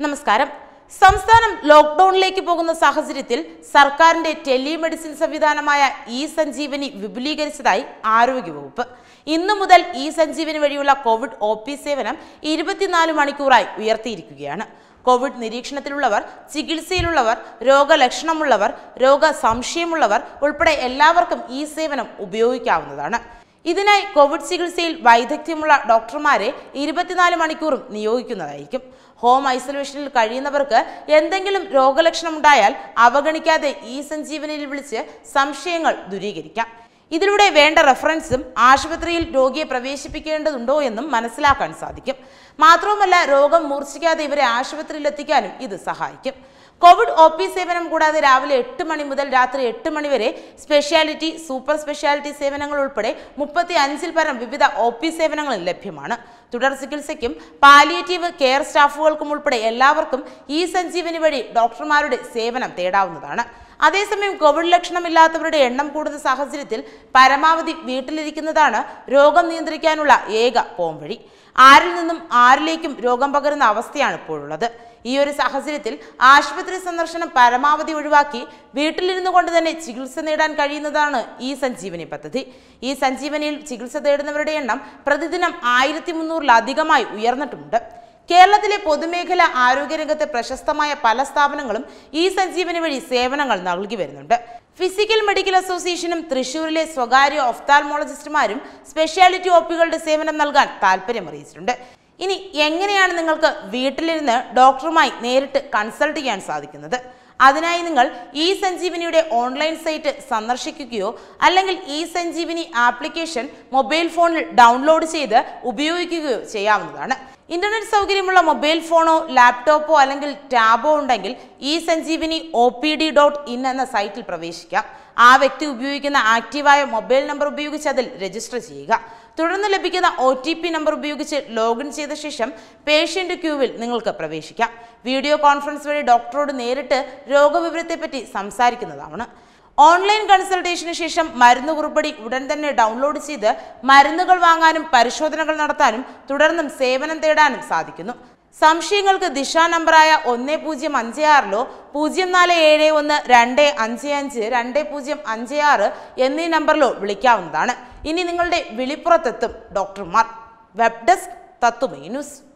നമസ്കാരം സംസ്ഥാനം ലോക്ക്ഡൌണിലേക്ക് പോകുന്ന സാഹചര്യത്തിൽ സർക്കാരിന്റെ ടെലിമെഡിസിൻ സംവിധാനമായ ഇ സഞ്ജീവനി വിപുലീകരിച്ചതായി ആരോഗ്യവകുപ്പ് ഇന്നു മുതൽ ഇ സഞ്ജീവനി വഴിയുള്ള കോവിഡ് ഒ പി സേവനം ഇരുപത്തിനാല് മണിക്കൂറായി ഉയർത്തിയിരിക്കുകയാണ് കോവിഡ് നിരീക്ഷണത്തിലുള്ളവർ ചികിത്സയിലുള്ളവർ രോഗലക്ഷണമുള്ളവർ രോഗ സംശയമുള്ളവർ ഉൾപ്പെടെ എല്ലാവർക്കും ഈ സേവനം ഉപയോഗിക്കാവുന്നതാണ് ഇതിനായി കോവിഡ് ചികിത്സയിൽ വൈദഗ്ധ്യമുള്ള ഡോക്ടർമാരെ ഇരുപത്തിനാല് മണിക്കൂറും നിയോഗിക്കുന്നതായിരിക്കും ഹോം ഐസൊലേഷനിൽ കഴിയുന്നവർക്ക് എന്തെങ്കിലും രോഗലക്ഷണമുണ്ടായാൽ അവഗണിക്കാതെ ഈ സഞ്ജീവനിയിൽ വിളിച്ച് സംശയങ്ങൾ ദൂരീകരിക്കാം ഇതിലൂടെ വേണ്ട റെഫറൻസും ആശുപത്രിയിൽ രോഗിയെ പ്രവേശിപ്പിക്കേണ്ടതുണ്ടോ എന്നും മനസ്സിലാക്കാൻ സാധിക്കും മാത്രവുമല്ല രോഗം മൂർച്ഛിക്കാതെ ഇവരെ ആശുപത്രിയിൽ എത്തിക്കാനും ഇത് സഹായിക്കും കോവിഡ് ഒ പി സേവനം കൂടാതെ രാവിലെ എട്ട് മണി മുതൽ രാത്രി എട്ട് മണി വരെ സ്പെഷ്യാലിറ്റി സൂപ്പർ സ്പെഷ്യാലിറ്റി സേവനങ്ങൾ ഉൾപ്പെടെ മുപ്പത്തി അഞ്ചിൽ പരം വിവിധ ഒ പി സേവനങ്ങൾ ലഭ്യമാണ് തുടർ ചികിത്സയ്ക്കും പാലിയേറ്റീവ് കെയർ സ്റ്റാഫുകൾക്കും ഉൾപ്പെടെ എല്ലാവർക്കും ഈ സഞ്ജീവനി വഴി ഡോക്ടർമാരുടെ സേവനം തേടാവുന്നതാണ് അതേസമയം കോവിഡ് ലക്ഷണമില്ലാത്തവരുടെ എണ്ണം കൂടുന്ന സാഹചര്യത്തിൽ പരമാവധി വീട്ടിലിരിക്കുന്നതാണ് രോഗം നിയന്ത്രിക്കാനുള്ള ഏക പോംവഴി ആരിൽ നിന്നും ആരിലേക്കും രോഗം പകരുന്ന അവസ്ഥയാണ് ഇപ്പോഴുള്ളത് ഈ ഒരു സാഹചര്യത്തിൽ ആശുപത്രി സന്ദർശനം പരമാവധി ഒഴിവാക്കി വീട്ടിലിരുന്നു കൊണ്ട് തന്നെ ചികിത്സ നേടാൻ കഴിയുന്നതാണ് ഈ സഞ്ജീവനി പദ്ധതി ഈ സഞ്ജീവനിയിൽ ചികിത്സ തേടുന്നവരുടെ എണ്ണം പ്രതിദിനം ആയിരത്തി മുന്നൂറിലധികമായി ഉയർന്നിട്ടുമുണ്ട് കേരളത്തിലെ പൊതുമേഖല ആരോഗ്യരംഗത്തെ പ്രശസ്തമായ പല സ്ഥാപനങ്ങളും ഈ സഞ്ജീവനി വഴി സേവനങ്ങൾ നൽകി വരുന്നുണ്ട് ഫിസിക്കൽ മെഡിക്കൽ അസോസിയേഷനും തൃശൂരിലെ സ്വകാര്യ ഒഫ്താൽമോളജിസ്റ്റുമാരും സ്പെഷ്യാലിറ്റി ഒപ്പികളുടെ സേവനം നൽകാൻ താല്പര്യം അറിയിച്ചിട്ടുണ്ട് ഇനി എങ്ങനെയാണ് നിങ്ങൾക്ക് വീട്ടിലിരുന്ന് ഡോക്ടറുമായി നേരിട്ട് കൺസൾട്ട് ചെയ്യാൻ സാധിക്കുന്നത് അതിനായി നിങ്ങൾ ഇ സഞ്ജീവനിയുടെ ഓൺലൈൻ സൈറ്റ് സന്ദർശിക്കുകയോ അല്ലെങ്കിൽ ഇ സഞ്ജീവനി ആപ്ലിക്കേഷൻ മൊബൈൽ ഫോണിൽ ഡൗൺലോഡ് ചെയ്ത് ഉപയോഗിക്കുകയോ ചെയ്യാവുന്നതാണ് ഇന്റർനെറ്റ് സൗകര്യമുള്ള മൊബൈൽ ഫോണോ ലാപ്ടോപ്പോ അല്ലെങ്കിൽ ടാബോ ഉണ്ടെങ്കിൽ E Sanjeevani O P D dot in എന്ന സൈറ്റിൽ പ്രവേശിക്കാം ആ വ്യക്തി ഉപയോഗിക്കുന്ന ആക്റ്റീവായ മൊബൈൽ നമ്പർ ഉപയോഗിച്ച് അതിൽ രജിസ്റ്റർ ചെയ്യുക തുടർന്ന് ലഭിക്കുന്ന ഒ ടി പി നമ്പർ ഉപയോഗിച്ച് ലോഗിൻ ചെയ്ത ശേഷം പേഷ്യന്റ് ക്യൂവിൽ നിങ്ങൾക്ക് പ്രവേശിക്കാം വീഡിയോ കോൺഫറൻസ് വഴി ഡോക്ടറോട് നേരിട്ട് രോഗവിവരത്തെപ്പറ്റി സംസാരിക്കുന്നതാണ് ഓൺലൈൻ കൺസൾട്ടേഷന് ശേഷം മരുന്ന് കുറിപ്പടി ഉടൻ തന്നെ ഡൗൺലോഡ് ചെയ്ത് മരുന്നുകൾ വാങ്ങാനും പരിശോധനകൾ നടത്താനും തുടർന്നും സേവനം തേടാനും സാധിക്കുന്നു സംശയങ്ങൾക്ക് ദിശ നമ്പറായ ഒന്ന് പൂജ്യം അഞ്ച് ആറിലോ പൂജ്യം നാല് ഏഴ് ഒന്ന് രണ്ട് അഞ്ച് അഞ്ച് രണ്ട് പൂജ്യം അഞ്ച് ആറ് എന്നീ നമ്പറിലോ വിളിക്കാവുന്നതാണ് ഇനി നിങ്ങളുടെ വിളിപ്പുറത്തെത്തും ഡോക്ടർമാർ വെബ് ഡെസ്ക് തത്തുമൈ ന്യൂസ്